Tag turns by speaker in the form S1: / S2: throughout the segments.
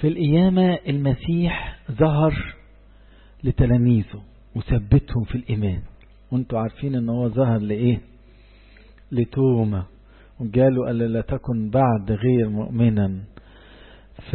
S1: في القيامة المسيح ظهر لتلاميذه وثبتهم في الإيمان وانتوا عارفين ان هو ظهر لإيه لتوما وقالوا ألا لا تكن بعد غير مؤمنا ف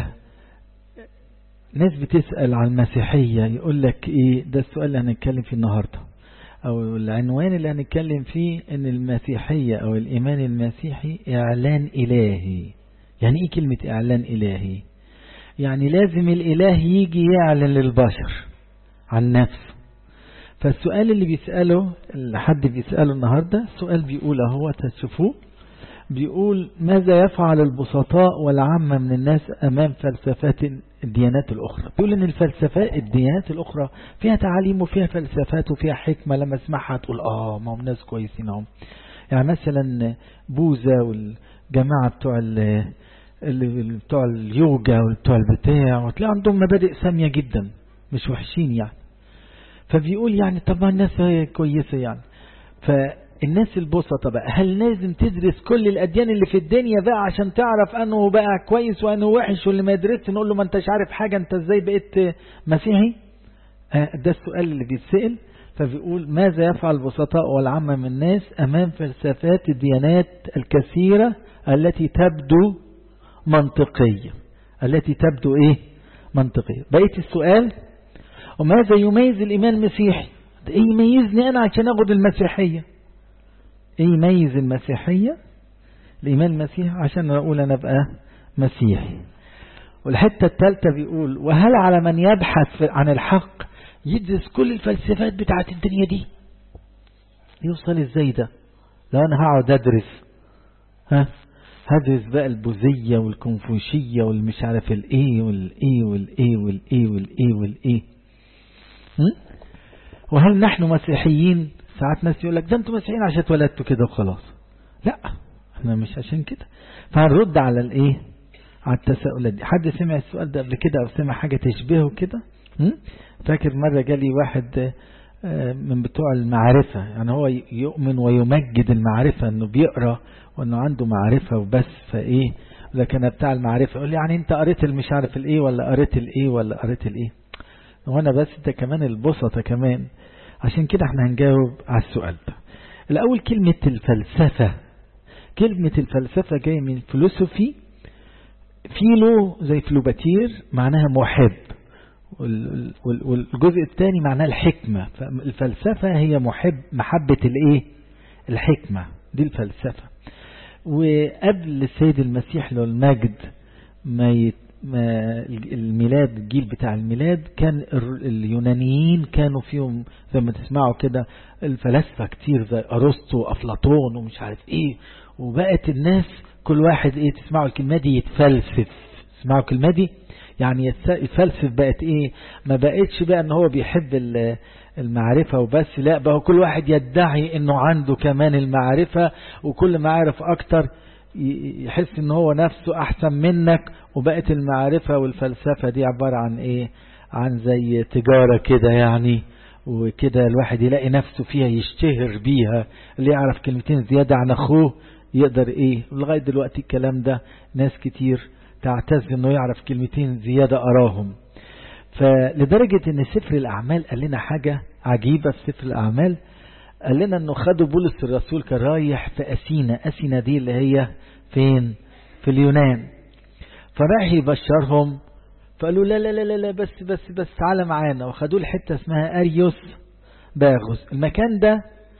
S1: ناس بتسأل عن المسيحية يقول لك ايه ده السؤال اللي هنتكلم فيه النهاردة او العنوان اللي هنتكلم فيه ان المسيحية او الايمان المسيحي اعلان الهي يعني ايه كلمة اعلان الهي يعني لازم الاله يجي يعلن للبشر عن نفسه فالسؤال اللي بيسأله اللي حد بيسأله النهاردة السؤال بيقول اهو تشوفوه بيقول ماذا يفعل البسطاء والعامة من الناس أمام فلسفات الديانات الأخرى بيقول إن الفلسفات الديانات الأخرى فيها تعاليم وفيها فلسفات وفيها حكمة لما اسمعها تقول آه ما هم ناس كويسين هم يعني مثلا بوذا والجماعة بتوع اللي بتوع اليوجا وبتوع البتاع وتلاقي عندهم مبادئ سامية جدا مش وحشين يعني فبيقول يعني طبعا الناس كويسة يعني ف الناس البسطة بقى هل لازم تدرس كل الأديان اللي في الدنيا بقى عشان تعرف أنه بقى كويس وأنه وحش واللي ما يدرسش نقول له ما انتش عارف حاجة انت ازاي بقيت مسيحي آه ده السؤال اللي بيتسأل فبيقول ماذا يفعل البسطاء والعامة من الناس أمام فلسفات الديانات الكثيرة التي تبدو منطقية التي تبدو ايه منطقية بقيت السؤال وماذا يميز الإيمان المسيحي ايه يميزني أنا عشان أخذ المسيحية ايه يميز المسيحية الإيمان المسيحي عشان أقول أنا بقى مسيحي والحتة الثالثة بيقول وهل على من يبحث عن الحق يدرس كل الفلسفات بتاعت الدنيا دي يوصل ازاي ده لو أنا هقعد أدرس ها هدرس بقى البوذية والكونفوشية والمش عارف الايه والايه والايه والايه والايه والايه وهل نحن مسيحيين ساعات ناس يقول لك ده انتوا مسيحيين عشان اتولدتوا كده وخلاص لا احنا مش عشان كده فهنرد على الايه على التساؤلات دي حد سمع السؤال ده قبل كده او سمع حاجة تشبهه كده فاكر مرة جالي واحد من بتوع المعرفة يعني هو يؤمن ويمجد المعرفة انه بيقرأ وانه عنده معرفة وبس فايه لكن بتاع المعرفة يقول لي يعني انت قريت المش عارف الايه ولا قريت الايه ولا قريت الايه وانا بس انت كمان البسطة كمان عشان كده احنا هنجاوب على السؤال ده الأول كلمة الفلسفة كلمة الفلسفة جاية من فلسفي فيلو زي فلوباتير معناها محب والجزء الثاني معناه الحكمة فالفلسفة هي محب محبة الايه الحكمة دي الفلسفة وقبل السيد المسيح له المجد ما يت الميلاد الجيل بتاع الميلاد كان اليونانيين كانوا فيهم زي ما تسمعوا كده الفلاسفة كتير زي أرسطو وأفلاطون ومش عارف ايه وبقت الناس كل واحد ايه تسمعوا الكلمة دي يتفلسف تسمعوا الكلمة دي يعني يتفلسف بقت ايه ما بقتش بقى ان هو بيحب المعرفة وبس لا بقى كل واحد يدعي انه عنده كمان المعرفة وكل ما عرف اكتر يحس ان هو نفسه احسن منك وبقت المعرفة والفلسفة دي عبارة عن ايه عن زي تجارة كده يعني وكده الواحد يلاقي نفسه فيها يشتهر بيها اللي يعرف كلمتين زيادة عن اخوه يقدر ايه لغاية دلوقتي الكلام ده ناس كتير تعتز انه يعرف كلمتين زيادة اراهم فلدرجة ان سفر الاعمال قال لنا حاجة عجيبة في سفر الاعمال قال لنا انه خدوا بولس الرسول كان رايح في أسينا أسينا دي اللي هي فين في اليونان فراح يبشرهم فقالوا لا لا لا لا بس بس بس تعالى معانا وخدوه الحتة اسمها أريوس باغوس المكان ده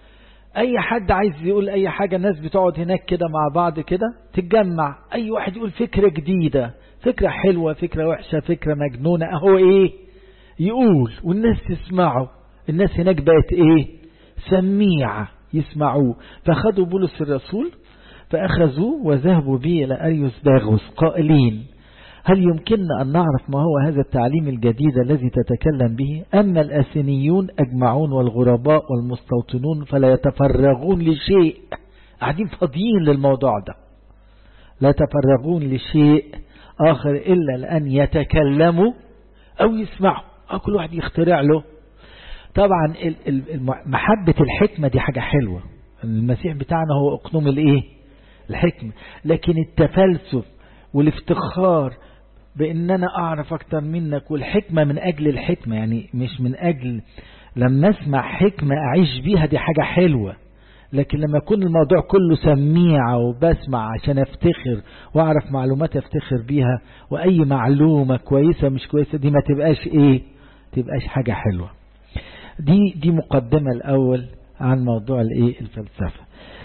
S1: أي حد عايز يقول أي حاجة الناس بتقعد هناك كده مع بعض كده تتجمع أي واحد يقول فكرة جديدة فكرة حلوة فكرة وحشة فكرة مجنونة أهو إيه يقول والناس تسمعه الناس هناك بقت إيه سميعة يسمعوه فأخذوا بولس الرسول فأخذوه وذهبوا به إلى أريوس باغوس قائلين هل يمكننا أن نعرف ما هو هذا التعليم الجديد الذي تتكلم به أما الأسينيون أجمعون والغرباء والمستوطنون فلا يتفرغون لشيء قاعدين فاضيين للموضوع ده لا يتفرغون لشيء آخر إلا لأن يتكلموا أو يسمعوا أو كل واحد يخترع له طبعا محبة الحكمة دي حاجة حلوة المسيح بتاعنا هو اقنوم الايه الحكمة لكن التفلسف والافتخار بان انا اعرف اكتر منك والحكمة من اجل الحكمة يعني مش من اجل لما اسمع حكمة اعيش بيها دي حاجة حلوة لكن لما يكون الموضوع كله سميعة وبسمع عشان افتخر واعرف معلومات افتخر بيها واي معلومة كويسة مش كويسة دي ما تبقاش ايه تبقاش حاجة حلوة دي دي مقدمة الاول عن موضوع الايه الفلسفة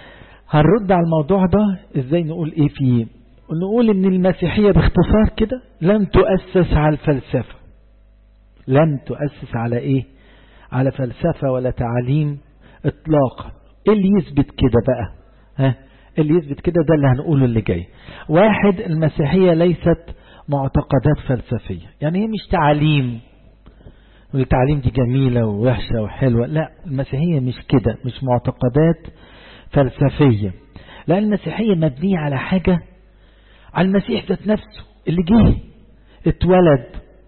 S1: هنرد على الموضوع ده ازاي نقول ايه فيه نقول ان المسيحية باختصار كده لم تؤسس على الفلسفة لم تؤسس على ايه على فلسفة ولا تعليم اطلاقا ايه اللي يثبت كده بقى ها اللي يثبت كده ده اللي هنقوله اللي جاي واحد المسيحية ليست معتقدات فلسفية يعني هي مش تعليم والتعليم دي جميلة ووحشة وحلوة لا المسيحية مش كده مش معتقدات فلسفية لأن المسيحية مبنية على حاجة على المسيح ذات نفسه اللي جه اتولد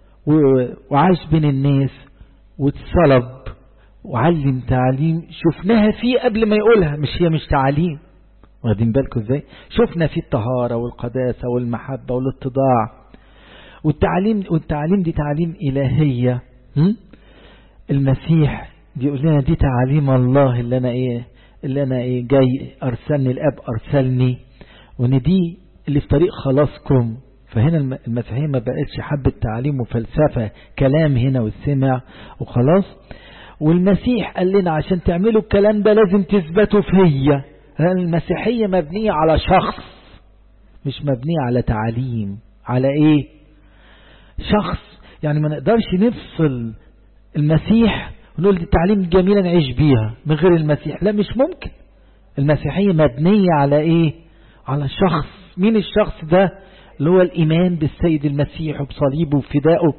S1: وعاش بين الناس واتصلب وعلم تعليم شفناها فيه قبل ما يقولها مش هي مش تعليم واخدين بالكم ازاي شفنا فيه الطهارة والقداسة والمحبة والاتضاع والتعليم والتعليم دي تعليم إلهية هم؟ المسيح بيقول لنا دي تعاليم الله اللي انا ايه اللي انا ايه جاي ارسلني الاب ارسلني وان دي اللي في طريق خلاصكم فهنا المسيحية ما بقتش حبة تعليم وفلسفة كلام هنا والسمع وخلاص والمسيح قال لنا عشان تعملوا الكلام ده لازم تثبتوا فيا لأن المسيحية مبنية على شخص مش مبنية على تعليم على ايه شخص يعني ما نقدرش نفصل المسيح ونقول دي تعليم جميلة نعيش بيها من غير المسيح لا مش ممكن المسيحية مبنية على ايه على شخص مين الشخص ده اللي هو الإيمان بالسيد المسيح وبصليبه وفدائه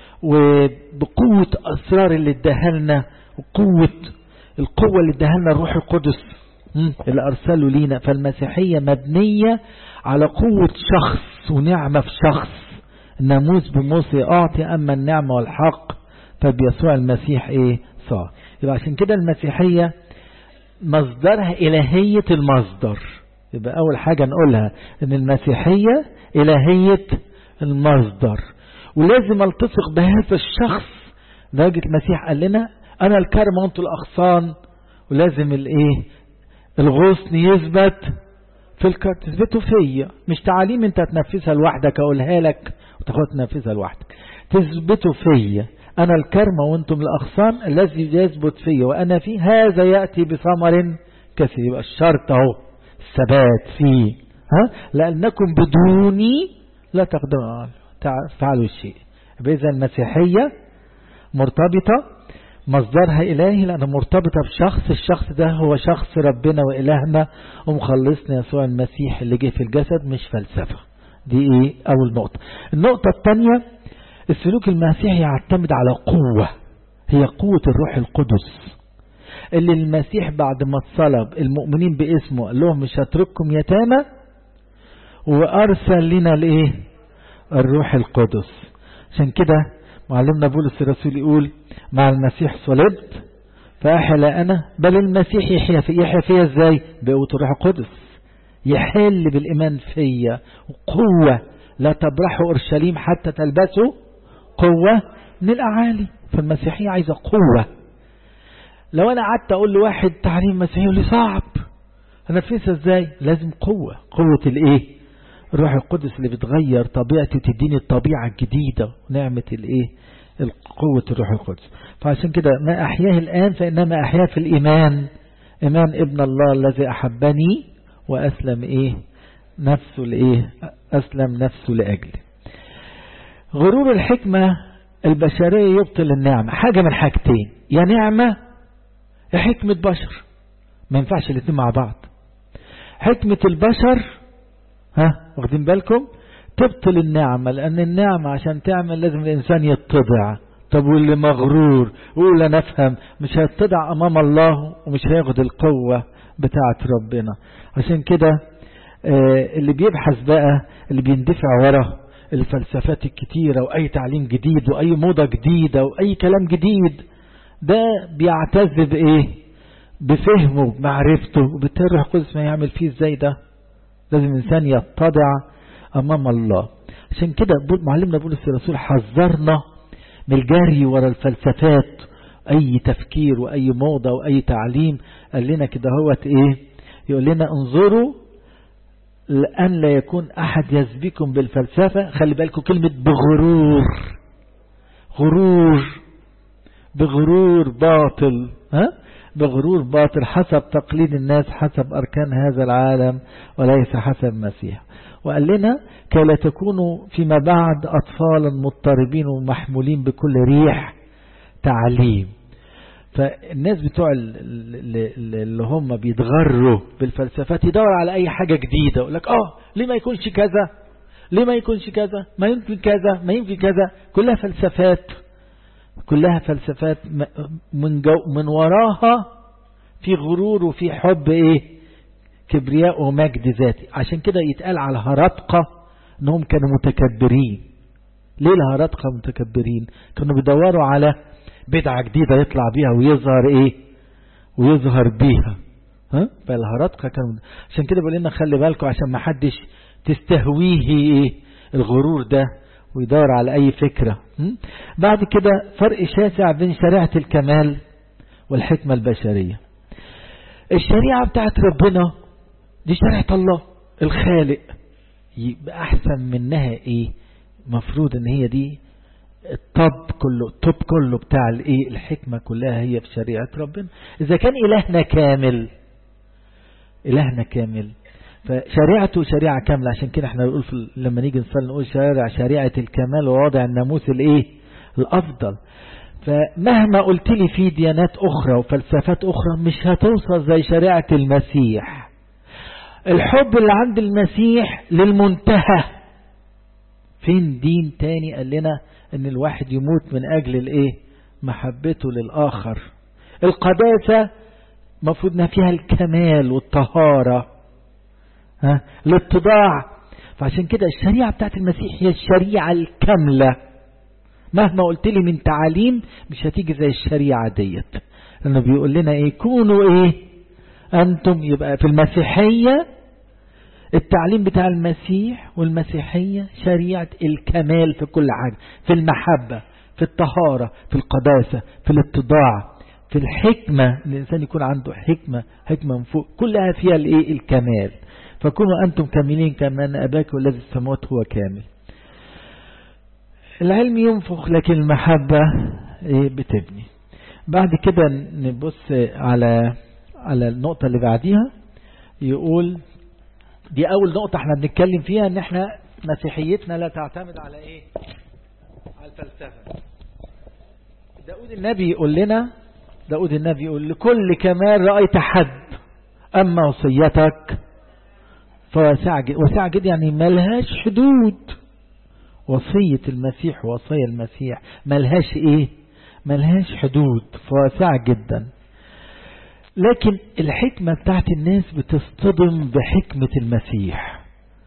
S1: وبقوة أسرار اللي اداها لنا وقوة القوة اللي اداها لنا الروح القدس اللي أرسله لينا فالمسيحية مبنية على قوة شخص ونعمة في شخص الناموس بموسى أعطي أما النعمة والحق فبيسوع المسيح إيه صار يبقى عشان كده المسيحية مصدرها إلهية المصدر يبقى أول حاجة نقولها إن المسيحية إلهية المصدر ولازم التصق بهذا الشخص درجة المسيح قال لنا أنا الكرم وأنتم الأغصان ولازم الإيه الغصن يثبت في الكرم تثبته فيا مش تعاليم أنت تنفذها لوحدك أقولها لك وتاخد تنفذها لوحدك تثبته فيا أنا الكرم وأنتم الأغصان الذي يثبت فيا وأنا فيه هذا يأتي بثمر كثير يبقى الشرط أهو الثبات فيه ها لأنكم بدوني لا تقدرون تفعلوا الشيء بإذا المسيحية مرتبطة مصدرها إلهي لأنها مرتبطة بشخص الشخص ده هو شخص ربنا وإلهنا ومخلصنا يسوع المسيح اللي جه في الجسد مش فلسفة دي إيه أول نقطة النقطة الثانية السلوك المسيحي يعتمد على قوة هي قوة الروح القدس اللي المسيح بعد ما اتصلب المؤمنين باسمه قال لهم مش هترككم يتامى وأرسل لنا الإيه الروح القدس عشان كده معلمنا بولس الرسول يقول مع المسيح صلبت فأحيا لا أنا بل المسيح يحيا في يحيا فيا ازاي بقوة الروح القدس يحل بالإيمان فيا وقوة لا تبرحوا أورشليم حتى تلبسوا قوة من الأعالي فالمسيحية عايزة قوة لو أنا قعدت أقول لواحد تعليم مسيحي يقول لي صعب هنفذها ازاي لازم قوة قوة الايه الروح القدس اللي بتغير طبيعتي وتديني الطبيعة الجديدة ونعمة الايه قوة الروح القدس فعشان كده ما أحياه الآن فإنما أحياه في الإيمان إيمان ابن الله الذي أحبني وأسلم إيه نفسه لإيه أسلم نفسه لأجلي غرور الحكمة البشرية يبطل النعمة حاجة من حاجتين يا نعمة يا حكمة بشر ما ينفعش الاثنين مع بعض حكمة البشر ها واخدين بالكم تبطل النعمة لأن النعمة عشان تعمل لازم الإنسان يتضع طب واللي مغرور ويقول أنا أفهم مش هيتضع أمام الله ومش هياخد القوة بتاعة ربنا عشان كده آه اللي بيبحث بقى اللي بيندفع ورا الفلسفات الكتيرة وأي تعليم جديد وأي موضة جديدة وأي كلام جديد ده بيعتز بإيه بفهمه بمعرفته وبالتالي الروح القدس ما يعمل فيه ازاي ده لازم الإنسان يتضع أمام الله عشان كده معلمنا بولس الرسول حذرنا من الجري ورا الفلسفات اي تفكير واي موضة واي تعليم قال لنا كده هوت ايه يقول لنا انظروا لأن لا يكون أحد يسبيكم بالفلسفة خلي بالكم كلمة بغرور غرور بغرور باطل ها بغرور باطل حسب تقليد الناس حسب أركان هذا العالم وليس حسب المسيح وقال لنا كي لا تكونوا فيما بعد أطفالا مضطربين ومحمولين بكل ريح تعليم فالناس بتوع اللي هم بيتغروا بالفلسفات يدور على اي حاجة جديدة يقول لك اه ليه ما يكونش كذا ليه ما يكونش كذا ما يمكن كذا ما يمكن كذا كلها فلسفات كلها فلسفات من, جو من وراها في غرور وفي حب ايه كبرياء ومجد ذاتي عشان كده يتقال على هرطقة انهم كانوا متكبرين ليه الهرطقة متكبرين كانوا بيدوروا على بدعة جديدة يطلع بيها ويظهر ايه ويظهر بيها ها فالهرطقة كانوا عشان كده بقول لنا خلي بالكم عشان ما حدش تستهويه ايه الغرور ده ويدور على اي فكرة بعد كده فرق شاسع بين شريعة الكمال والحكمة البشرية الشريعة بتاعت ربنا دي شريعة الله الخالق يبقى احسن منها ايه مفروض ان هي دي الطب كله الطب كله بتاع الايه الحكمة كلها هي في شريعة ربنا اذا كان الهنا كامل الهنا كامل فشريعته شريعة كاملة عشان كده احنا نقول في لما نيجي نصلي نقول شريعة شريعة الكمال ووضع الناموس الايه الافضل فمهما قلت لي في ديانات اخرى وفلسفات اخرى مش هتوصل زي شريعة المسيح الحب اللي عند المسيح للمنتهى فين دين تاني قال لنا ان الواحد يموت من اجل الايه محبته للاخر القداسة مفروض انها فيها الكمال والطهارة ها الاتضاع فعشان كده الشريعة بتاعت المسيح هي الشريعة الكاملة مهما قلت لي من تعاليم مش هتيجي زي الشريعة ديت لانه بيقول لنا ايه كونوا ايه انتم يبقى في المسيحية التعليم بتاع المسيح والمسيحية شريعة الكمال في كل حاجة في المحبة في الطهارة في القداسة في الاتضاع في الحكمة الإنسان يكون عنده حكمة حكمة من فوق كلها فيها الايه الكمال فكونوا أنتم كاملين كما أن أباك والذي السماوات هو كامل العلم ينفخ لكن المحبة ايه بتبني بعد كده نبص على على النقطة اللي بعديها يقول دي أول نقطة احنا بنتكلم فيها ان احنا مسيحيتنا لا تعتمد على ايه على الفلسفة داود النبي يقول لنا داود النبي يقول لكل كمال رأيت حد أما وصيتك فواسع جدا واسع جدا يعني ملهاش حدود وصية المسيح وصية المسيح ملهاش ايه ملهاش حدود فواسع جدا لكن الحكمة بتاعت الناس بتصطدم بحكمة المسيح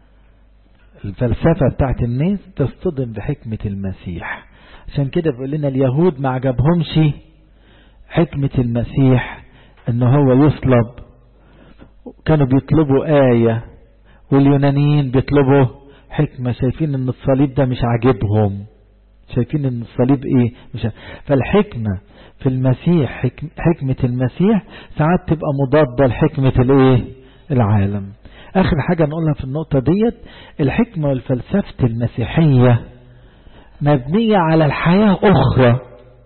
S1: الفلسفة بتاعت الناس تصطدم بحكمة المسيح عشان كده بيقول لنا اليهود ما عجبهمش حكمة المسيح ان هو يصلب كانوا بيطلبوا آية واليونانيين بيطلبوا حكمة شايفين ان الصليب ده مش عاجبهم شايفين ان الصليب ايه مش فالحكمة في المسيح حكم حكمة المسيح ساعات تبقى مضادة لحكمة الايه العالم اخر حاجة نقولها في النقطة ديت الحكمة والفلسفة المسيحية مبنية على الحياة اخرى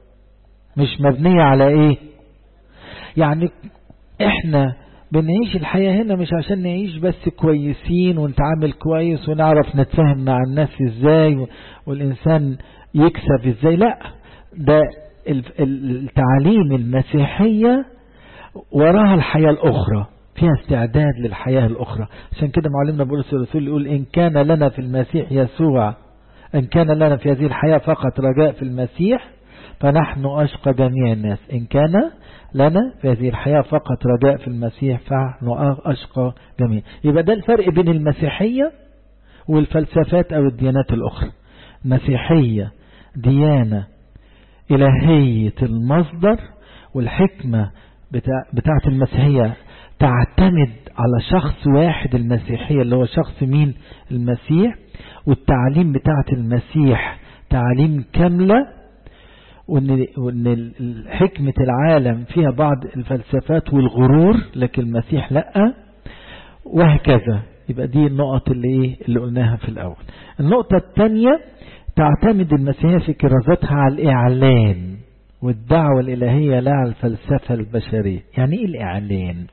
S1: مش مبنية على ايه يعني احنا بنعيش الحياة هنا مش عشان نعيش بس كويسين ونتعامل كويس ونعرف نتفاهم مع الناس ازاي والإنسان يكسب ازاي لا ده التعاليم المسيحية وراها الحياة الأخرى فيها استعداد للحياة الأخرى عشان كده معلمنا بولس الرسول يقول إن كان لنا في المسيح يسوع إن كان لنا في هذه الحياة فقط رجاء في المسيح فنحن أشقى جميع الناس إن كان لنا في هذه الحياة فقط رجاء في المسيح فنحن أشقى جميع يبقى ده الفرق بين المسيحية والفلسفات أو الديانات الأخرى مسيحية ديانة إلهية المصدر والحكمة بتاع بتاعة المسيحية تعتمد على شخص واحد المسيحية اللي هو شخص مين المسيح والتعليم بتاعت المسيح تعليم كاملة وان, وإن حكمة العالم فيها بعض الفلسفات والغرور لكن المسيح لأ وهكذا يبقى دي النقط اللي ايه اللي قلناها في الأول النقطة الثانية تعتمد المسيحية في كرازاتها على الإعلان والدعوة الإلهية لا على الفلسفة البشرية يعني إيه الإعلان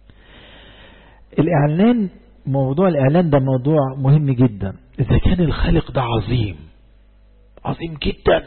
S1: الإعلان موضوع الإعلان ده موضوع مهم جدا إذا كان الخالق ده عظيم عظيم جدا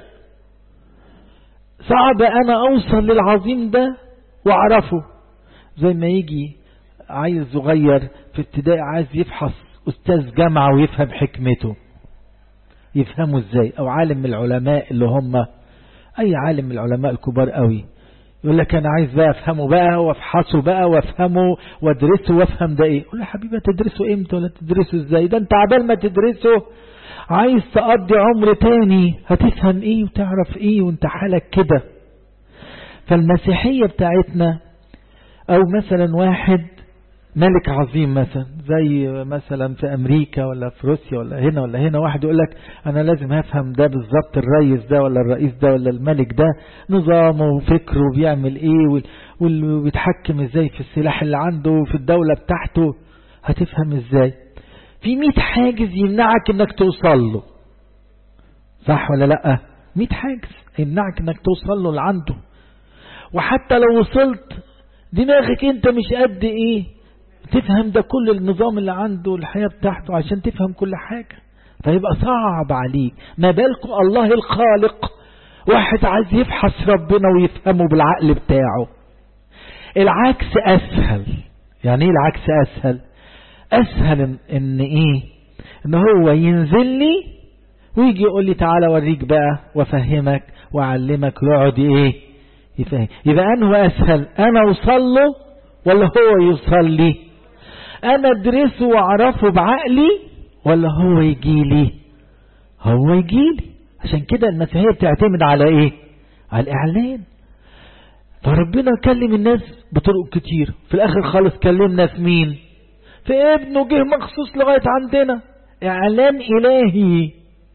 S1: صعب أنا أوصل للعظيم ده وأعرفه زي ما يجي عيل صغير في ابتدائي عايز يفحص أستاذ جامعة ويفهم حكمته يفهموا ازاي او عالم من العلماء اللي هم اي عالم من العلماء الكبار قوي يقول لك انا عايز بقى افهمه بقى وافحصه بقى وافهمه وادرسه وافهم ده ايه يقول يا حبيبي تدرسه امتى ولا تدرسه ازاي ده انت عبال ما تدرسه عايز تقضي عمر تاني هتفهم ايه وتعرف ايه وانت حالك كده فالمسيحية بتاعتنا او مثلا واحد ملك عظيم مثلا زي مثلا في امريكا ولا في روسيا ولا هنا ولا هنا واحد يقول لك انا لازم افهم ده بالظبط الرئيس ده ولا الرئيس ده ولا الملك ده نظامه وفكره بيعمل ايه وبيتحكم ازاي في السلاح اللي عنده وفي الدولة بتاعته هتفهم ازاي في مئة حاجز يمنعك انك توصل له صح ولا لا مئة حاجز يمنعك انك توصل له لعنده وحتى لو وصلت دماغك انت مش قد ايه تفهم ده كل النظام اللي عنده الحياة بتاعته عشان تفهم كل حاجة فيبقى صعب عليك ما بالكم الله الخالق واحد عايز يفحص ربنا ويفهمه بالعقل بتاعه العكس أسهل يعني ايه العكس أسهل أسهل إن إيه إن هو ينزل لي ويجي يقول لي تعالى أوريك بقى وأفهمك وأعلمك ويقعد إيه يفهم يبقى أنه أسهل أنا أوصل له ولا هو يوصل لي أنا أدرسه وأعرفه بعقلي ولا هو يجي لي هو يجي لي عشان كده المسيحية بتعتمد على إيه على الإعلان فربنا كلم الناس بطرق كتير في الآخر خالص كلمنا في مين في ابنه جه مخصوص لغاية عندنا إعلان إلهي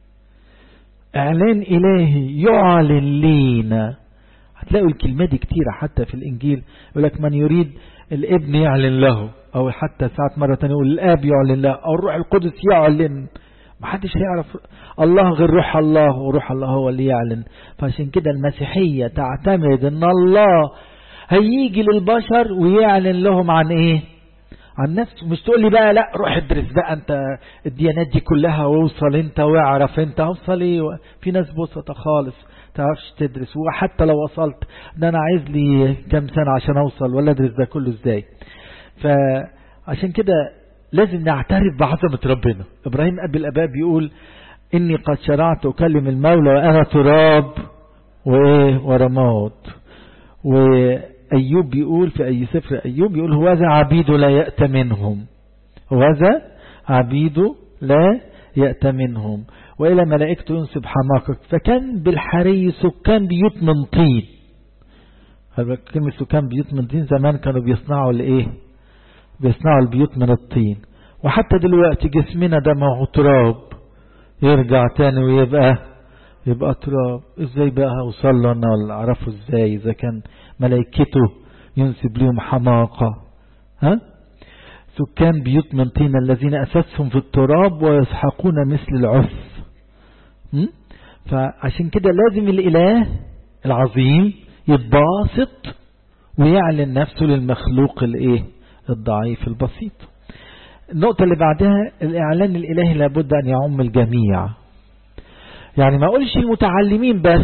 S1: إعلان إلهي يعلن لينا هتلاقوا الكلمة دي كتيرة حتى في الإنجيل يقول لك من يريد الابن يعلن له أو حتى ساعة مرة تانية يقول الآب يعلن له أو الروح القدس يعلن محدش هيعرف الله غير روح الله وروح الله هو اللي يعلن فعشان كده المسيحية تعتمد ان الله هيجي للبشر ويعلن لهم عن ايه عن نفسه مش تقول لي بقى لا روح ادرس بقى انت الديانات دي كلها واوصل انت واعرف انت اوصل ايه في ناس بسطة خالص تعرفش تدرس وحتى لو وصلت ده انا عايز لي كام سنة عشان اوصل ولا ادرس ده كله ازاي فعشان كده لازم نعترف بعظمة ربنا ابراهيم اب الاباء بيقول اني قد شرعت اكلم المولى وانا تراب وايه ورماد وايوب بيقول في اي سفر ايوب بيقول هوذا عبيد لا يأتمنهم هوذا عبيد لا يأتمنهم وإلى ملائكته ينسب حماقك فكان بالحري سكان بيوت من طين كلمة سكان بيوت من طين زمان كانوا بيصنعوا الايه بيصنعوا البيوت من الطين وحتى دلوقتي جسمنا ده ما هو تراب يرجع تاني ويبقى يبقى تراب ازاي بقى اوصل لنا ولا اعرفه ازاي اذا كان ملائكته ينسب لهم حماقة ها سكان بيوت من طين الذين اسسهم في التراب ويسحقون مثل العف فعشان كده لازم الاله العظيم يتباسط ويعلن نفسه للمخلوق الايه الضعيف البسيط النقطة اللي بعدها الإعلان الإلهي لابد أن يعم الجميع يعني ما أقولش المتعلمين بس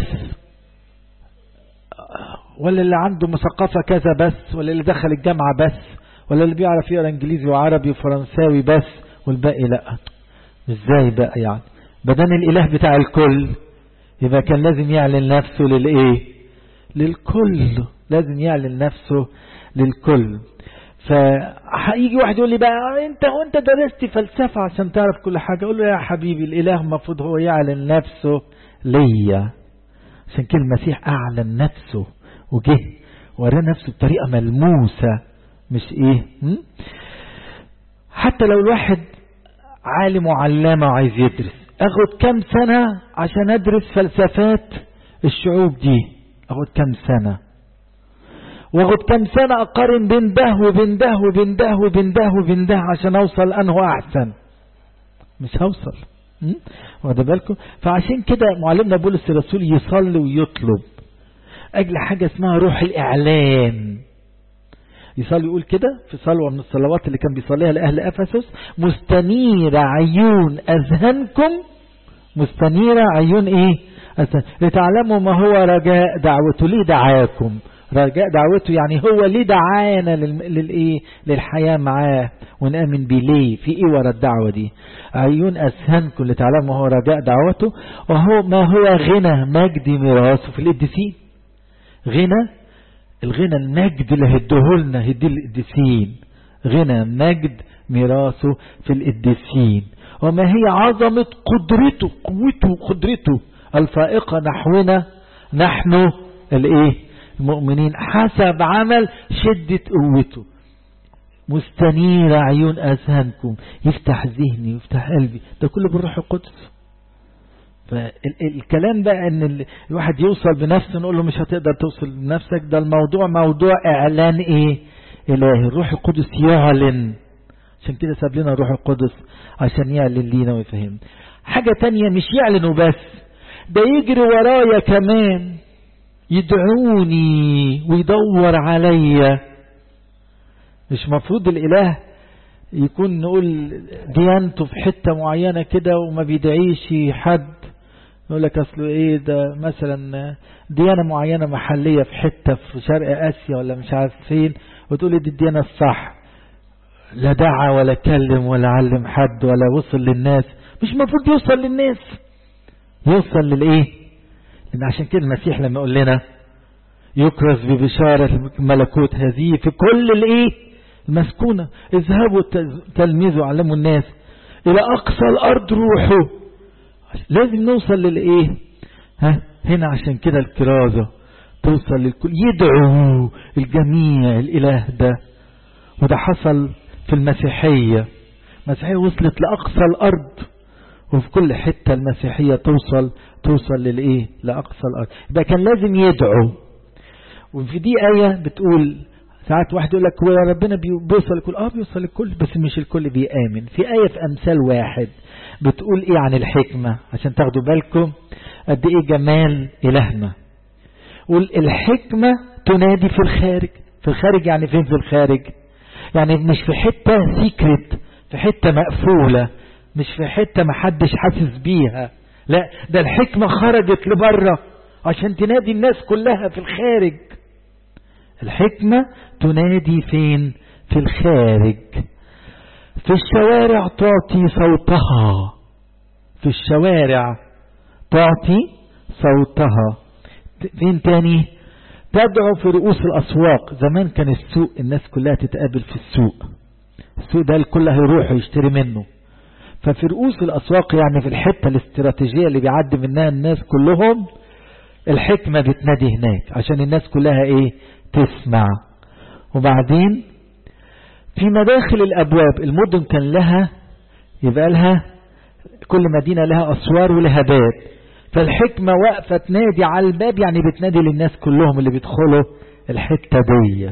S1: ولا اللي عنده مثقفة كذا بس ولا اللي دخل الجامعة بس ولا اللي بيعرف يقرأ إنجليزي وعربي وفرنساوي بس والباقي لا ازاي بقى يعني بدن الإله بتاع الكل يبقى كان لازم يعلن نفسه للإيه للكل لازم يعلن نفسه للكل فهيجي واحد يقول لي بقى انت وانت درست فلسفة عشان تعرف كل حاجة اقول له يا حبيبي الاله المفروض هو يعلن نفسه ليا عشان كده المسيح اعلن نفسه وجه ورى نفسه بطريقة ملموسة مش ايه م? حتى لو الواحد عالم وعلامة وعايز يدرس اخد كم سنة عشان ادرس فلسفات الشعوب دي اخد كم سنة واخد كم سنة اقارن بين ده وبين ده وبين ده وبين ده وبين ده عشان اوصل انه احسن مش هوصل واخد بالكم فعشان كده معلمنا بولس الرسول يصلي ويطلب اجل حاجة اسمها روح الاعلان يصلي يقول كده في صلوة من الصلوات اللي كان بيصليها لأهل أفسس مستنير عيون أذهانكم مستنير عيون إيه أذهان لتعلموا ما هو رجاء دعوته ليه دعاكم رجاء دعوته يعني هو ليه دعانا للإيه للحياة معاه ونآمن بيه ليه في إيه ورا الدعوة دي عيون أذهانكم لتعلموا هو رجاء دعوته وهو ما هو غنى مجد ميراثه في القديسين غنى الغنى المجد اللي هدهولنا هدي القديسين غنى مجد ميراثه في القديسين وما هي عظمة قدرته قوته قدرته الفائقة نحونا نحن الايه المؤمنين حسب عمل شدة قوته مستنير عيون أذهانكم يفتح ذهني يفتح قلبي ده كله بالروح القدس فالكلام بقى ان الواحد يوصل بنفسه نقول له مش هتقدر توصل بنفسك ده الموضوع موضوع اعلان ايه الهي الروح القدس يعلن عشان كده ساب لنا الروح القدس عشان يعلن لينا ويفهمنا حاجة تانية مش يعلن وبس ده يجري ورايا كمان يدعوني ويدور عليا مش مفروض الاله يكون نقول ديانته في حتة معينة كده وما بيدعيش حد يقول لك اصله ايه ده مثلا ديانة معينة محلية في حتة في شرق اسيا ولا مش عارف فين وتقول لي دي الديانة الصح لا دعا ولا كلم ولا علم حد ولا وصل للناس مش المفروض يوصل للناس يوصل للايه لان عشان كده المسيح لما يقول لنا يكرز ببشارة الملكوت هذه في كل الايه المسكونة اذهبوا تلميذوا علموا الناس الى اقصى الارض روحوا لازم نوصل للايه ها هنا عشان كده الكرازة توصل للكل يدعو الجميع الاله ده وده حصل في المسيحية المسيحية وصلت لأقصى الأرض وفي كل حتة المسيحية توصل توصل للإيه لأقصى الأرض يبقى كان لازم يدعو وفي دي آية بتقول ساعات واحد يقول لك هو يا ربنا بيوصل الكل اه بيوصل الكل بس مش الكل بيآمن في آية في أمثال واحد بتقول ايه عن الحكمة عشان تاخدوا بالكم قد ايه جمال إلهنا قول الحكمة تنادي في الخارج في الخارج يعني فين في الخارج يعني مش في حتة سيكرت في حتة مقفولة مش في حتة محدش حاسس بيها لا ده الحكمة خرجت لبره عشان تنادي الناس كلها في الخارج الحكمة تنادي فين في الخارج في الشوارع تعطي صوتها في الشوارع تعطي صوتها فين تاني تدعو في رؤوس الأسواق زمان كان السوق الناس كلها تتقابل في السوق السوق ده الكل هيروح يشتري منه ففي رؤوس الأسواق يعني في الحتة الاستراتيجية اللي بيعدي منها الناس كلهم الحكمة بتنادي هناك عشان الناس كلها ايه تسمع وبعدين في مداخل الأبواب المدن كان لها يبقى لها كل مدينة لها أسوار ولها باب فالحكمة واقفة تنادي على الباب يعني بتنادي للناس كلهم اللي بيدخلوا الحتة ديت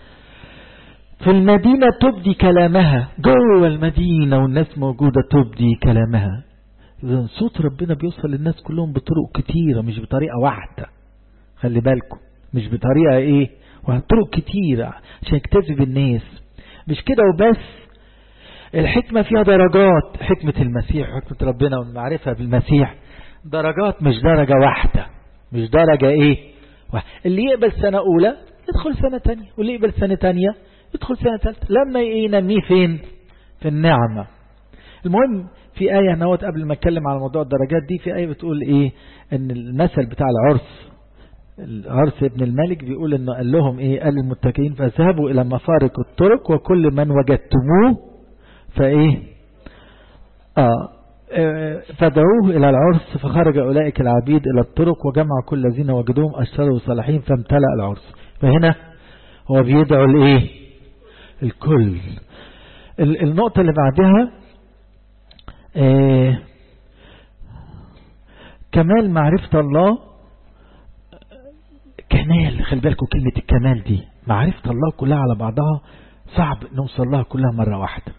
S1: في المدينة تبدي كلامها جوه المدينة والناس موجودة تبدي كلامها إذا صوت ربنا بيوصل للناس كلهم بطرق كتيرة مش بطريقة واحدة خلي بالكم مش بطريقة ايه طرق كتيرة عشان يكتفي بالناس مش كده وبس الحكمة فيها درجات حكمة المسيح حكمة ربنا والمعرفة بالمسيح درجات مش درجة واحدة مش درجة ايه واحدة. اللي يقبل سنة اولى يدخل سنة تانية واللي يقبل سنة تانية يدخل سنة ثالثة لما ينميه فين في النعمة المهم في آية نوت قبل ما اتكلم على موضوع الدرجات دي في آية بتقول ايه ان المثل بتاع العرس العرس ابن الملك بيقول انه قال لهم ايه قال للمتكئين فاذهبوا الى مفارق الطرق وكل من وجدتموه فايه اه فدعوه إلى العرس فخرج أولئك العبيد إلى الطرق وجمع كل الذين وجدوهم أشتروا صالحين فامتلأ العرس فهنا هو بيدعو الإيه الكل النقطة اللي بعدها آه كمال معرفة الله كمال خلي بالكم كلمة الكمال دي معرفة الله كلها على بعضها صعب نوصل لها كلها مرة واحدة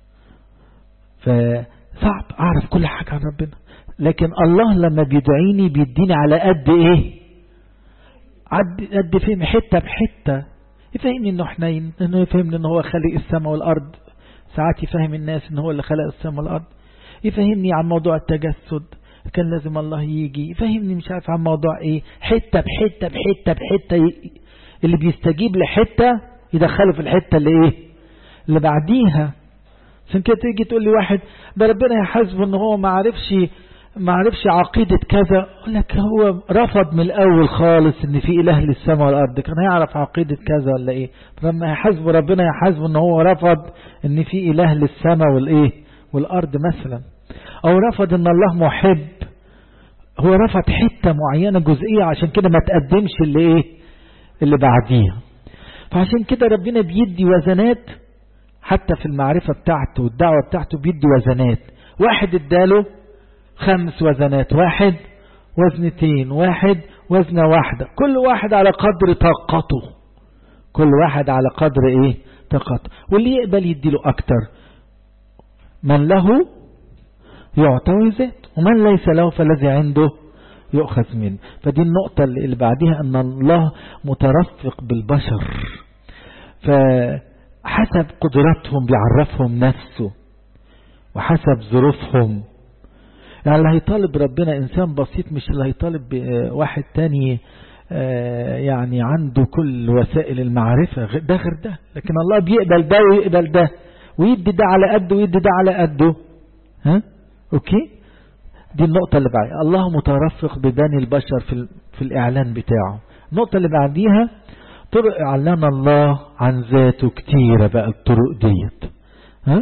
S1: فصعب أعرف كل حاجة عن ربنا لكن الله لما بيدعيني بيديني على قد إيه قد قد فهم حتة بحتة يفهمني انه حنين انه يفهمني انه هو خالق السماء والارض ساعات يفهم الناس انه هو اللي خلق السماء والارض يفهمني عن موضوع التجسد كان لازم الله يجي يفهمني مش عارف عن موضوع ايه حتة بحتة بحتة بحتة اللي بيستجيب لحتة يدخله في الحتة اللي ايه اللي بعديها عشان كده تيجي تقول لي واحد ده ربنا يحاسبه ان هو ما عرفش ما عرفش عقيدة كذا اقول لك هو رفض من الاول خالص ان في اله للسماء والارض كان هيعرف عقيدة كذا ولا ايه فلما يحاسبه ربنا يحاسبه ان هو رفض ان في اله للسماء والايه والارض مثلا او رفض ان الله محب هو رفض حتة معينة جزئية عشان كده ما تقدمش اللي ايه اللي بعديها فعشان كده ربنا بيدي وزنات حتى في المعرفة بتاعته والدعوة بتاعته بيدي وزنات واحد اداله خمس وزنات واحد وزنتين واحد وزنة واحدة كل واحد على قدر طاقته كل واحد على قدر ايه طاقته واللي يقبل يديله اكتر من له يعطى ويزاد ومن ليس له فالذي عنده يؤخذ منه فدي النقطة اللي بعدها ان الله مترفق بالبشر فحسب قدراتهم بيعرفهم نفسه وحسب ظروفهم يعني اللي هيطالب ربنا إنسان بسيط مش اللي هيطالب واحد تاني يعني عنده كل وسائل المعرفة ده غير ده لكن الله بيقبل ده ويقبل ده ويدي ده على قده ويدي ده على قده ها اوكي دي النقطة اللي بعدها الله مترفق ببني البشر في, في الإعلان بتاعه النقطة اللي بعديها طرق إعلان الله عن ذاته كتيرة بقى الطرق ديت ها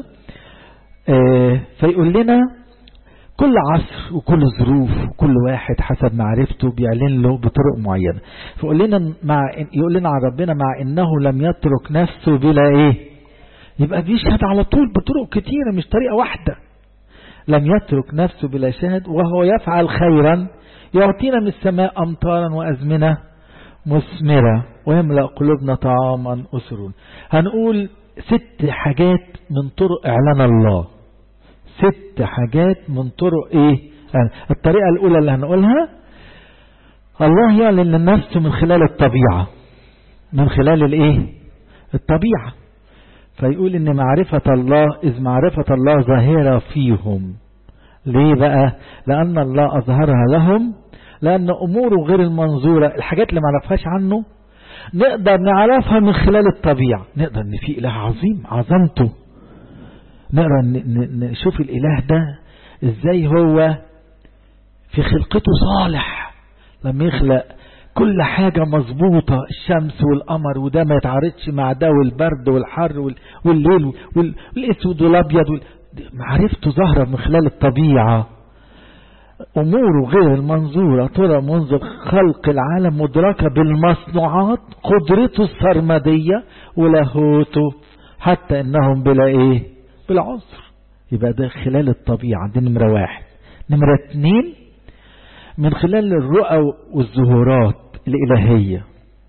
S1: آه فيقول لنا كل عصر وكل ظروف وكل واحد حسب معرفته بيعلن له بطرق معينة فيقول لنا مع يقول لنا عن ربنا مع انه لم يترك نفسه بلا ايه يبقى بيشهد على طول بطرق كتيرة مش طريقة واحدة لم يترك نفسه بلا شهد وهو يفعل خيرا يعطينا من السماء أمطارا وأزمنة مثمرة ويملأ قلوبنا طعاما أسرون هنقول ست حاجات من طرق إعلان الله ست حاجات من طرق إيه يعني الطريقة الأولى اللي هنقولها الله يعلن لنفسه من خلال الطبيعة من خلال الإيه الطبيعة فيقول ان معرفة الله إذ معرفة الله ظاهرة فيهم ليه بقى لأن الله أظهرها لهم لأن أموره غير المنظورة الحاجات اللي ما نعرفهاش عنه نقدر نعرفها من خلال الطبيعة نقدر ان في إله عظيم عظمته نقدر نشوف الإله ده ازاي هو في خلقته صالح لما يخلق كل حاجة مظبوطة الشمس والقمر وده ما يتعارضش مع ده والبرد والحر والليل والاسود والابيض وال... معرفته ظاهرة من خلال الطبيعة أموره غير المنظورة ترى منذ خلق العالم مدركة بالمصنوعات قدرته السرمدية ولاهوته حتى إنهم بلا إيه بلا عذر يبقى ده خلال الطبيعة دي نمرة واحد نمرة اتنين من خلال الرؤى والظهورات الإلهية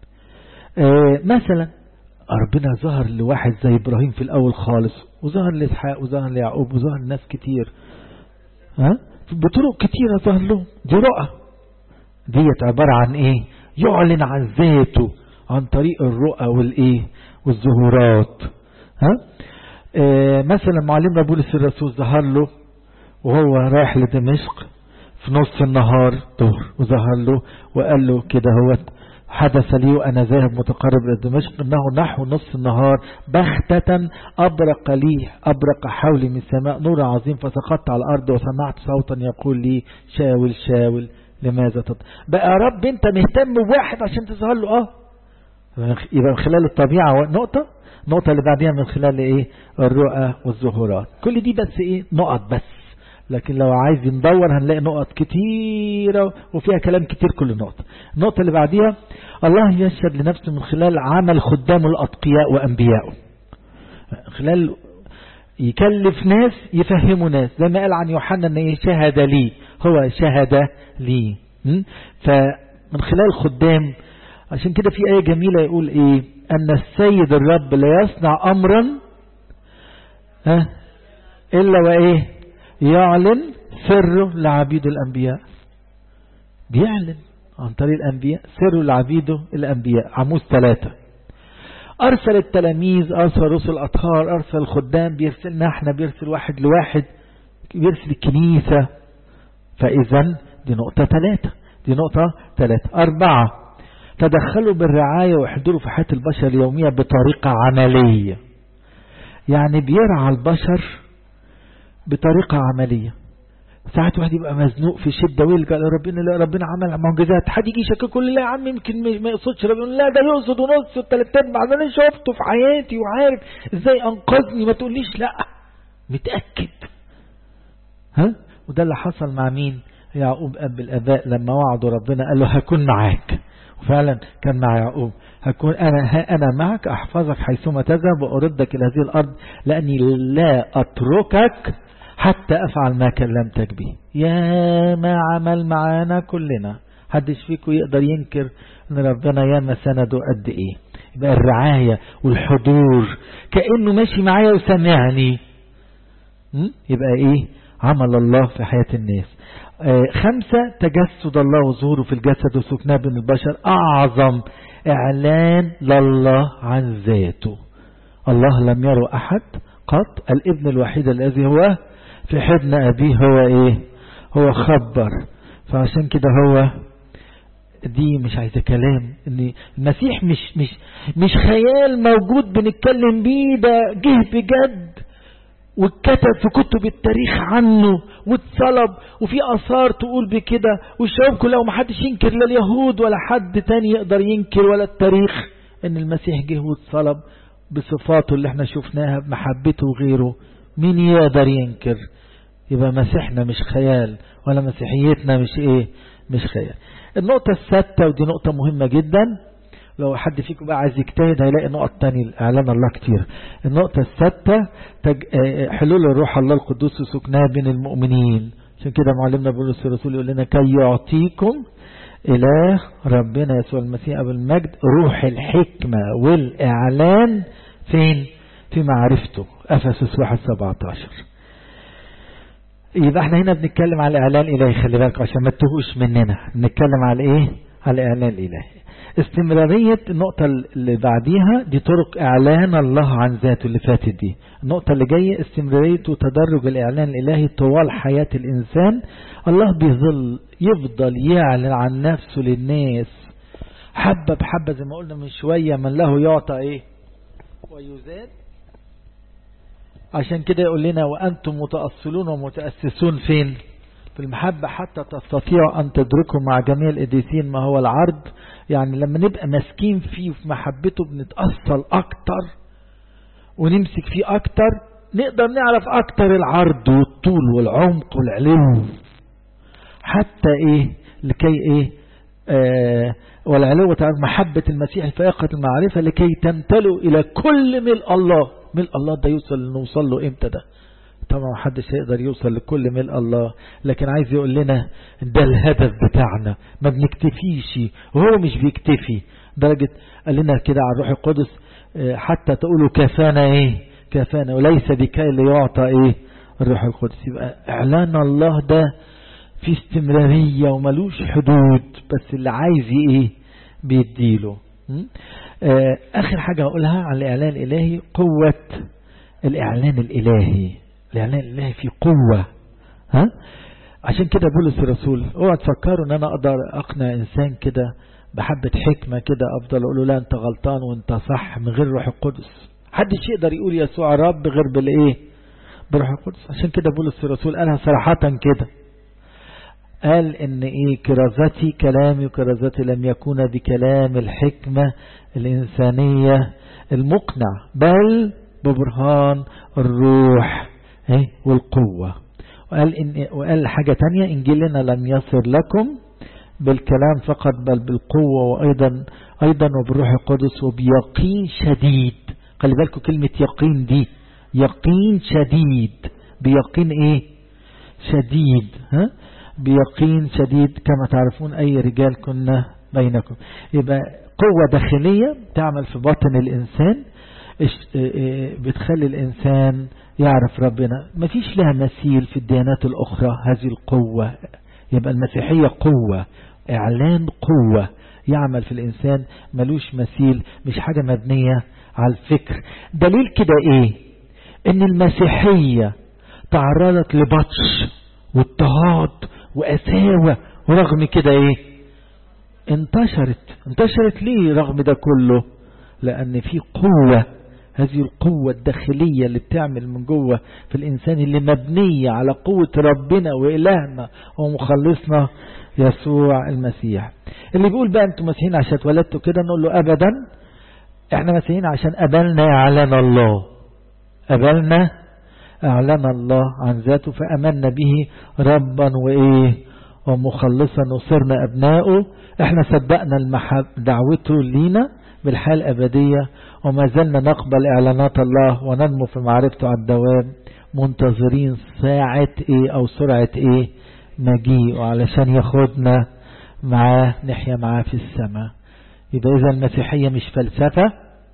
S1: آه مثلا ربنا ظهر لواحد زي إبراهيم في الأول خالص وظهر لإسحاق وظهر ليعقوب وظهر لناس كتير ها بطرق كتيرة ظهر لهم دي رؤى ديت عبارة عن ايه يعلن عن ذاته عن طريق الرؤى والايه والظهورات ها آه مثلا معلمنا بولس الرسول ظهر له وهو رايح لدمشق في نص النهار ظهر وظهر له وقال له كده هو حدث لي وأنا ذاهب متقرب إلى دمشق إنه نحو نص النهار بختة أبرق لي أبرق حولي من السماء نور عظيم فسقطت على الأرض وسمعت صوتا يقول لي شاول شاول لماذا تط... بقى يا رب أنت مهتم بواحد عشان تظهر له آه يبقى من خلال الطبيعة نقطة النقطة اللي بعديها من خلال إيه الرؤى والظهورات كل دي بس إيه نقط بس لكن لو عايز ندور هنلاقي نقط كتيرة وفيها كلام كتير كل نقطة النقطة اللي بعديها الله يشهد لنفسه من خلال عمل خدامه الأتقياء وأنبيائه خلال يكلف ناس يفهموا ناس زي ما قال عن يوحنا ان ايه شهد لي هو شهد لي فمن خلال خدام عشان كده في آية جميلة يقول ايه ان السيد الرب لا يصنع امرا ها الا وايه يعلن سره لعبيد الانبياء بيعلن عن طريق الانبياء سره لعبيده الانبياء عموس ثلاثة ارسل التلاميذ ارسل رسل اطهار ارسل الخدام بيرسلنا احنا بيرسل واحد لواحد بيرسل الكنيسة فاذا دي نقطة ثلاثة دي نقطة ثلاثة اربعة تدخلوا بالرعاية ويحضروا في حياة البشر اليومية بطريقة عملية يعني بيرعى البشر بطريقة عملية ساعات واحد يبقى مزنوق في شدة ويلقى لربنا لا ربنا عمل معجزات حد يجي يشكك كل لا يا عم يمكن ما يقصدش ربنا لا ده يقصد ونص والثلاث ارباع ده انا شفته في حياتي وعارف ازاي انقذني ما تقوليش لا متأكد ها وده اللي حصل مع مين يعقوب أب الآباء لما وعدوا ربنا قال له هكون معاك وفعلا كان مع يعقوب هكون أنا, ها أنا معك أحفظك حيثما تذهب وأردك إلى هذه الأرض لأني لا أتركك حتى أفعل ما كلمتك به يا ما عمل معانا كلنا حدش فيكم يقدر ينكر ان ربنا ياما سنده قد ايه يبقى الرعاية والحضور كأنه ماشي معايا وسمعني يبقى ايه عمل الله في حياة الناس آه خمسة تجسد الله وظهوره في الجسد وسكناه بين البشر أعظم إعلان لله عن ذاته الله لم يرى أحد قط الابن الوحيد الذي هو في حضن أبيه هو إيه هو خبر فعشان كده هو دي مش عايزة كلام ان المسيح مش مش مش خيال موجود بنتكلم بيه ده جه بجد واتكتب في كتب التاريخ عنه واتصلب وفي اثار تقول بكده والشباب كلها ومحدش ينكر لا اليهود ولا حد تاني يقدر ينكر ولا التاريخ ان المسيح جه واتصلب بصفاته اللي احنا شفناها بمحبته وغيره مين يقدر ينكر يبقى مسيحنا مش خيال ولا مسيحيتنا مش ايه مش خيال النقطة السادسة ودي نقطة مهمة جدا لو حد فيكم بقى عايز يجتهد هيلاقي نقط تاني اعلان الله كتير النقطة السادسة تج... حلول الروح الله القدوس وسكنها بين المؤمنين عشان كده معلمنا بولس الرسول يقول لنا كي يعطيكم إله ربنا يسوع المسيح أبو المجد روح الحكمة والإعلان فين في معرفته أفسس 1 17 يبقى احنا هنا بنتكلم على الإعلان الإلهي خلي بالك عشان ما تتوهوش مننا بنتكلم على إيه على الإعلان الإلهي استمرارية النقطة اللي بعديها دي طرق إعلان الله عن ذاته اللي فاتت دي النقطة اللي جاية استمرارية وتدرج الإعلان الإلهي طوال حياة الإنسان الله بيظل يفضل يعلن عن نفسه للناس حبة بحبة زي ما قلنا من شوية من له يعطى إيه ويزاد عشان كده يقول لنا وأنتم متأصلون ومتأسسون فين في المحبة حتى تستطيعوا أن تدركوا مع جميع الإديسين ما هو العرض يعني لما نبقى ماسكين فيه وفي محبته بنتأصل أكتر ونمسك فيه أكتر نقدر نعرف أكتر العرض والطول والعمق والعلو حتى إيه لكي إيه آه والعلو تعرف محبة المسيح الفائقة المعرفة لكي تمتلوا إلى كل ملء الله ملء الله ده يوصل نوصل له إمتى ده طبعا محدش هيقدر يوصل لكل ملء الله لكن عايز يقول لنا ده الهدف بتاعنا ما بنكتفيش وهو مش بيكتفي درجة قال لنا كده على الروح القدس حتى تقولوا كفانا ايه كفانا وليس بكي ليعطى ايه الروح القدس يبقى اعلان الله ده في استمرارية وملوش حدود بس اللي عايز ايه بيديله اخر حاجة هقولها على الاعلان الالهي قوة الاعلان الالهي الإعلان الإلهي في قوة ها عشان كده بولس الرسول اوعى تفكروا ان انا اقدر اقنع انسان كده بحبة حكمة كده افضل اقول له لا انت غلطان وانت صح من غير روح القدس حدش يقدر يقول يسوع رب غير بالايه بروح القدس عشان كده بولس الرسول قالها صراحة كده قال ان ايه كرازتي كلامي وكرازتي لم يكون بكلام الحكمة الانسانية المقنع بل ببرهان الروح والقوة وقال, إن وقال حاجة تانية إنجيلنا لم يصر لكم بالكلام فقط بل بالقوة وأيضا أيضا وبالروح القدس وبيقين شديد خلي بالكم كلمة يقين دي يقين شديد بيقين ايه شديد ها بيقين شديد كما تعرفون اي رجال كنا بينكم يبقى قوة داخلية تعمل في باطن الانسان بتخلي الانسان يعرف ربنا مفيش لها مثيل في الديانات الاخرى هذه القوة يبقى المسيحية قوة اعلان قوة يعمل في الانسان ملوش مثيل مش حاجة مبنية على الفكر دليل كده ايه ان المسيحية تعرضت لبطش واضطهاد وقساوة ورغم كده ايه انتشرت انتشرت ليه رغم ده كله لان في قوة هذه القوة الداخلية اللي بتعمل من جوه في الإنسان اللي مبنية على قوة ربنا وإلهنا ومخلصنا يسوع المسيح اللي بيقول بقى انتم مسيحيين عشان اتولدتوا كده نقول له أبدا احنا مسيحيين عشان أبلنا إعلان الله أبلنا أعلن الله عن ذاته فأمنا به ربا وإيه ومخلصا وصرنا أبناؤه احنا صدقنا المحب دعوته لينا بالحياة الأبدية وما زلنا نقبل إعلانات الله وننمو في معرفته على الدوام منتظرين ساعة إيه أو سرعة إيه مجيء علشان ياخدنا معاه نحيا معاه في السماء يبقى إذا المسيحية مش فلسفة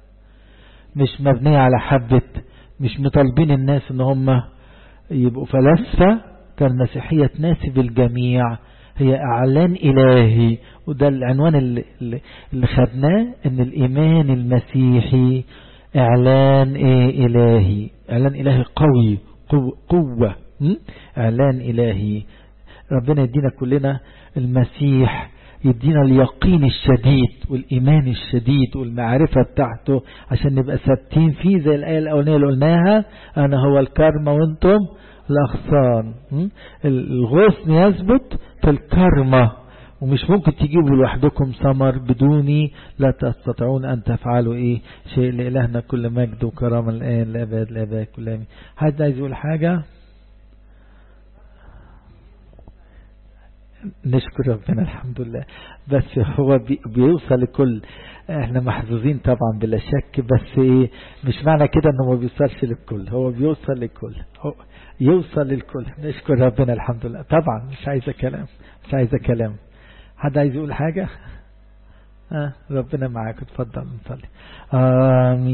S1: مش مبنية على حبة مش مطالبين الناس ان هم يبقوا فلاسفة كالمسيحية تناسب الجميع هي اعلان الهي وده العنوان اللي, اللي خدناه ان الايمان المسيحي اعلان ايه الهي اعلان الهي قوي قوة, قوة اعلان الهي ربنا يدينا كلنا المسيح يدينا اليقين الشديد والإيمان الشديد والمعرفة بتاعته عشان نبقى ثابتين فيه زي الآية الأولانية اللي قلناها أنا هو الكرمة وانتم الأغصان الغصن يثبت في الكرمة ومش ممكن تجيبوا لوحدكم ثمر بدوني لا تستطيعون أن تفعلوا إيه شيء لإلهنا كل مجد وكرامة الآن لأبد لأبد كل آمين حد عايز يقول حاجة نشكر ربنا الحمد لله بس هو بي بيوصل لكل احنا محظوظين طبعا بلا شك بس ايه مش معنى كده انه ما بيوصلش للكل هو بيوصل للكل هو يوصل للكل نشكر ربنا الحمد لله طبعا مش عايزه كلام مش عايزه كلام حد عايز يقول حاجه آه ربنا معاك اتفضل نصلي آمين